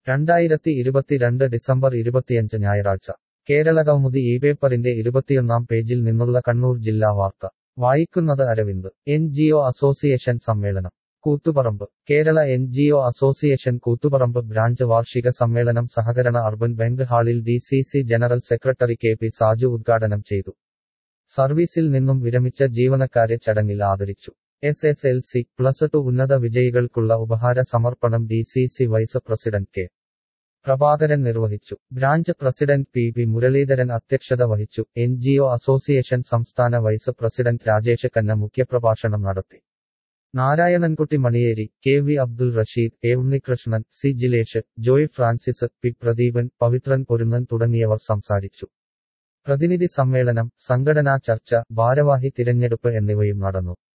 രണ്ടായിരത്തി ഇരുപത്തിരണ്ട് ഡിസംബർ ഇരുപത്തിയഞ്ച് ഞായറാഴ്ച കേരളകൗമുദി ഈ പേപ്പറിന്റെ ഇരുപത്തിയൊന്നാം പേജിൽ നിന്നുള്ള കണ്ണൂർ ജില്ലാ വാർത്ത വായിക്കുന്നത് Aravind N G O association സമ്മേളനം Koothuparamba Kerala N G O association Koothuparamba branch വാർഷിക സമ്മേളനം സഹകരണ അർബൻ ബാങ്ക് ഹാളിൽ D C C general secretary K P Saju ഉദ്ഘാടനം ചെയ്തു സർവീസിൽ നിന്നും വിരമിച്ച ജീവനക്കാരെ ചടങ്ങിൽ ആദരിച്ചു S S L C plus two ഉന്നത വിജയികൾക്കുള്ള ഉപഹാര സമർപ്പണം D C C vice president K Prabhakaran നിർവഹിച്ചു branch president P P Muraleedharan അധ്യക്ഷത വഹിച്ചു എൻ ജി ഒ അസോസിയേഷൻ സംസ്ഥാന വൈസ് പ്രസിഡന്റ് രാജേഷ് കന്ന മുഖ്യപ്രഭാഷണം നടത്തി Narayanankutty Maniyeri K V Abdul Rasheed A Unnikrishnan C Jilesh Joy Francis P Pradeepan Pavithran Porunnan തുടങ്ങിയവർ സംസാരിച്ചു പ്രതിനിധി സമ്മേളനം സംഘടനാ ചർച്ച ഭാരവാഹി തിരഞ്ഞെടുപ്പ് എന്നിവയും നടന്നു